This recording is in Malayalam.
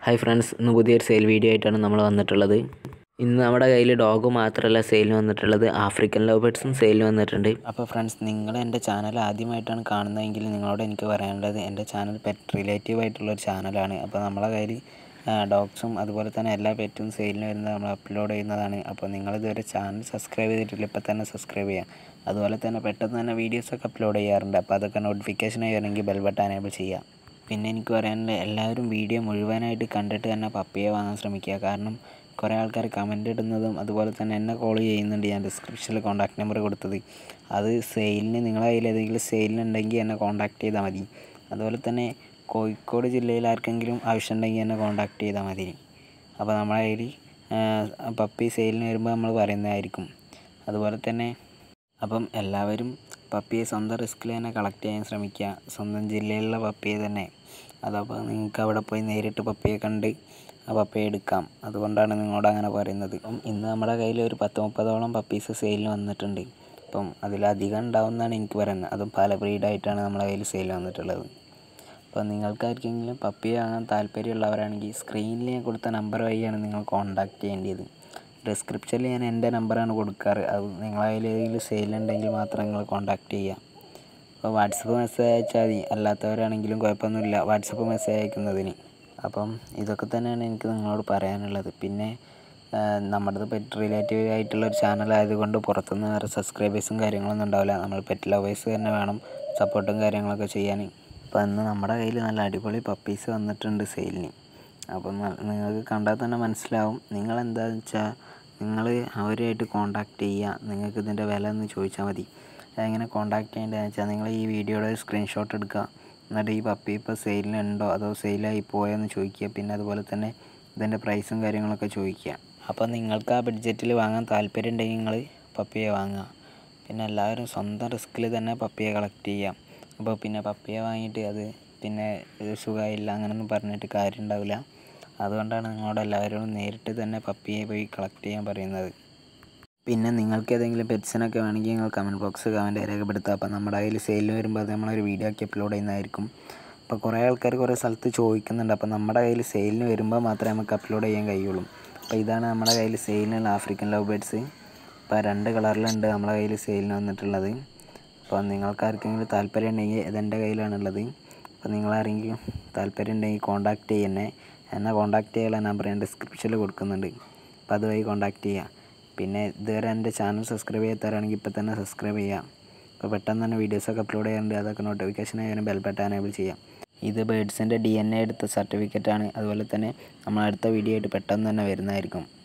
ഹായ് ഫ്രണ്ട്സ് ഇന്ന് പുതിയൊരു സെയിൽ വീഡിയോ ആയിട്ടാണ് നമ്മൾ വന്നിട്ടുള്ളത് ഇന്ന് നമ്മുടെ കയ്യിൽ ഡോഗ് മാത്രമല്ല സെയിലിന് വന്നിട്ടുള്ളത് ആഫ്രിക്കൻ ലവ് ബേർഡ്സും സെയിലിന് വന്നിട്ടുണ്ട് അപ്പോൾ ഫ്രണ്ട്സ് നിങ്ങൾ എൻ്റെ ചാനൽ ആദ്യമായിട്ടാണ് കാണുന്നതെങ്കിൽ നിങ്ങളോട് എനിക്ക് പറയാനുള്ളത് എൻ്റെ ചാനൽ പെറ്റ് റിലേറ്റീവ് ആയിട്ടുള്ള ഒരു ചാനലാണ് അപ്പോൾ നമ്മളെ കയ്യിൽ ഡോഗ്സും അതുപോലെ തന്നെ എല്ലാ പെറ്റും സെയിലിന് വരുന്നത് നമ്മൾ അപ്ലോഡ് ചെയ്യുന്നതാണ് അപ്പോൾ നിങ്ങളിതുവരെ ചാനൽ സബ്സ്ക്രൈബ് ചെയ്തിട്ടില്ല ഇപ്പോൾ തന്നെ സബ്സ്ക്രൈബ് ചെയ്യാം അതുപോലെ തന്നെ പെട്ടെന്ന് തന്നെ വീഡിയോസൊക്കെ അപ്ലോഡ് ചെയ്യാറുണ്ട് അപ്പോൾ അതൊക്കെ നോട്ടിഫിക്കേഷനായി വരണമെങ്കിൽ ബെൽ ബട്ടൺ എനേബിൾ ചെയ്യുക പിന്നെ എനിക്ക് പറയാനുള്ളത് എല്ലാവരും വീഡിയോ മുഴുവനായിട്ട് കണ്ടിട്ട് തന്നെ പപ്പിയെ വാങ്ങാൻ ശ്രമിക്കുക കാരണം കുറേ ആൾക്കാർ കമൻ്റ് ഇടുന്നതും അതുപോലെ തന്നെ എന്നെ കോൾ ചെയ്യുന്നുണ്ട് ഞാൻ ഡിസ്ക്രിപ്ഷനിൽ കോൺടാക്ട് നമ്പർ കൊടുത്തത് അത് സെയിലിന് നിങ്ങളെ കയ്യിൽ ഏതെങ്കിലും സെയിലിനുണ്ടെങ്കിൽ എന്നെ കോൺടാക്ട് ചെയ്താൽ മതി അതുപോലെ തന്നെ കോഴിക്കോട് ജില്ലയിൽ ആർക്കെങ്കിലും ആവശ്യമുണ്ടെങ്കിൽ എന്നെ കോൺടാക്ട് ചെയ്താൽ മതി അപ്പോൾ നമ്മളെ കയ്യിൽ പപ്പി സെയിലിന് വരുമ്പോൾ നമ്മൾ പറയുന്നതായിരിക്കും അതുപോലെ തന്നെ അപ്പം എല്ലാവരും പപ്പിയെ സ്വന്തം റിസ്കിൽ തന്നെ കളക്ട് ചെയ്യാൻ ശ്രമിക്കുക സ്വന്തം ജില്ലയിലുള്ള പപ്പിയെ തന്നെ അതപ്പോൾ നിങ്ങൾക്ക് അവിടെ പോയി നേരിട്ട് പപ്പിയെ കണ്ട് ആ പപ്പിയെ എടുക്കാം അതുകൊണ്ടാണ് നിങ്ങളോട് അങ്ങനെ പറയുന്നത് അപ്പം ഇന്ന് നമ്മുടെ കയ്യിൽ ഒരു പത്ത് മുപ്പതോളം പപ്പീസ് സെയിലിന് വന്നിട്ടുണ്ട് അപ്പം അതിലധികം ഉണ്ടാവുമെന്നാണ് എനിക്ക് പറയുന്നത് അതും പല ബ്രീഡായിട്ടാണ് നമ്മുടെ കയ്യിൽ സെയിൽ വന്നിട്ടുള്ളത് അപ്പോൾ നിങ്ങൾക്കാർക്കെങ്കിലും പപ്പിയെ വാങ്ങാൻ താല്പര്യമുള്ളവരാണെങ്കിൽ സ്ക്രീനിൽ ഞാൻ കൊടുത്ത നമ്പർ വഴിയാണ് നിങ്ങൾ കോൺടാക്ട് ചെയ്യേണ്ടത് ഡിസ്ക്രിപ്ഷനിൽ ഞാൻ എൻ്റെ നമ്പറാണ് കൊടുക്കാറ് അത് നിങ്ങളെ കയ്യിൽ ഏതെങ്കിലും സെയിലുണ്ടെങ്കിൽ മാത്രം നിങ്ങൾ കോൺടാക്ട് ചെയ്യുക അപ്പോൾ വാട്സപ്പ് മെസ്സേജ് അയച്ചാൽ മതി അല്ലാത്തവരാണെങ്കിലും കുഴപ്പമൊന്നുമില്ല വാട്സപ്പ് മെസ്സേജ് അയക്കുന്നതിന് അപ്പം ഇതൊക്കെ തന്നെയാണ് എനിക്ക് നിങ്ങളോട് പറയാനുള്ളത് പിന്നെ നമ്മുടേത് പെറ്റ് റിലേറ്റീവ് ആയിട്ടുള്ള ഒരു ചാനൽ ആയതുകൊണ്ട് പുറത്തുനിന്ന് വേറെ സബ്സ്ക്രൈബേഴ്സും കാര്യങ്ങളൊന്നും ഉണ്ടാവില്ല നമ്മൾ പെറ്റ് ലവേഴ്സ് തന്നെ വേണം സപ്പോർട്ടും കാര്യങ്ങളൊക്കെ ചെയ്യാൻ അപ്പോൾ ഇന്ന് നമ്മുടെ കയ്യിൽ നല്ല അടിപൊളി പപ്പീസ് വന്നിട്ടുണ്ട് സെയിലിന് അപ്പം നിങ്ങൾക്ക് കണ്ടാൽ തന്നെ മനസ്സിലാവും നിങ്ങൾ എന്താണെന്ന് വെച്ചാൽ നിങ്ങൾ അവരുമായിട്ട് കോൺടാക്ട് ചെയ്യുക നിങ്ങൾക്ക് ഇതിൻ്റെ വില ഒന്ന് ചോദിച്ചാൽ മതി എങ്ങനെ കോൺടാക്ട് ചെയ്യേണ്ടതെന്ന് വെച്ചാൽ നിങ്ങൾ ഈ വീഡിയോയുടെ സ്ക്രീൻഷോട്ട് എടുക്കുക എന്നിട്ട് ഈ പപ്പി ഇപ്പോൾ സെയിലിനുണ്ടോ അതോ സെയിലായി പോയെന്ന് ചോദിക്കുക പിന്നെ അതുപോലെ തന്നെ ഇതിൻ്റെ പ്രൈസും കാര്യങ്ങളൊക്കെ ചോദിക്കുക അപ്പോൾ നിങ്ങൾക്ക് ആ ബഡ്ജറ്റിൽ വാങ്ങാൻ താല്പര്യം ഉണ്ടെങ്കിൽ നിങ്ങൾ പപ്പിയെ വാങ്ങുക പിന്നെ എല്ലാവരും സ്വന്തം റിസ്കിൽ തന്നെ പപ്പിയെ കളക്ട് ചെയ്യാം അപ്പോൾ പിന്നെ പപ്പിയെ വാങ്ങിയിട്ട് അത് പിന്നെ സുഖമായില്ല അങ്ങനെയൊന്നും പറഞ്ഞിട്ട് കാര്യം ഉണ്ടാവില്ല അതുകൊണ്ടാണ് നിങ്ങളോട് എല്ലാവരോടും നേരിട്ട് തന്നെ പപ്പിയെ പോയി കളക്ട് ചെയ്യാൻ പറയുന്നത് പിന്നെ നിങ്ങൾക്ക് ഏതെങ്കിലും പെറ്റ്സിനൊക്കെ വേണമെങ്കിൽ നിങ്ങൾ കമൻറ്റ് ബോക്സ് കമൻറ്റ് രേഖപ്പെടുത്തുക അപ്പോൾ നമ്മുടെ കയ്യിൽ സെയിലിന് വരുമ്പോൾ അത് നമ്മളൊരു വീഡിയോ ആക്കി അപ്ലോഡ് ചെയ്യുന്നതായിരിക്കും അപ്പോൾ കുറേ ആൾക്കാർ കുറേ സ്ഥലത്ത് ചോദിക്കുന്നുണ്ട് അപ്പോൾ നമ്മുടെ കയ്യിൽ സെയിലിന് വരുമ്പോൾ മാത്രമേ നമുക്ക് അപ്ലോഡ് ചെയ്യാൻ കഴിയുള്ളൂ അപ്പോൾ ഇതാണ് നമ്മുടെ കയ്യിൽ സെയിലിനുള്ള ആഫ്രിക്കൻ ലവ് ബേഡ്സ് ഇപ്പോൾ രണ്ട് കളറിലുണ്ട് നമ്മുടെ കയ്യിൽ സെയിലിന് വന്നിട്ടുള്ളത് അപ്പോൾ നിങ്ങൾക്ക് ആർക്കെങ്കിലും താല്പര്യം ഉണ്ടെങ്കിൽ ഇതെൻ്റെ കയ്യിലാണുള്ളത് അപ്പോൾ നിങ്ങളാരെങ്കിലും താല്പര്യം ഉണ്ടെങ്കിൽ കോൺടാക്ട് ചെയ്യുന്നേ എന്നെ കോൺടാക്ട് ചെയ്യാനുള്ള നമ്പർ ഞാൻ ഡിസ്ക്രിപ്ഷനിൽ കൊടുക്കുന്നുണ്ട് അപ്പോൾ അതുവഴി കോൺടാക്ട് ചെയ്യുക പിന്നെ ഇതുവരെ എൻ്റെ ചാനൽ സബ്സ്ക്രൈബ് ചെയ്യാത്തവരാണെങ്കിൽ ഇപ്പോൾ തന്നെ സബ്സ്ക്രൈബ് ചെയ്യാം അപ്പോൾ പെട്ടെന്ന് തന്നെ വീഡിയോസൊക്കെ അപ്ലോഡ് ചെയ്യാറുണ്ട് അതൊക്കെ നോട്ടിഫിക്കേഷൻ ആയാലും ബെൽ ബട്ടൺ എനേബിൾ ചെയ്യാം ഇത് ബേഡ്സിൻ്റെ ഡി എൻ എ എടുത്ത സർട്ടിഫിക്കറ്റാണ് അതുപോലെ തന്നെ നമ്മൾ അടുത്ത വീഡിയോ ആയിട്ട് പെട്ടെന്ന് തന്നെ വരുന്നതായിരിക്കും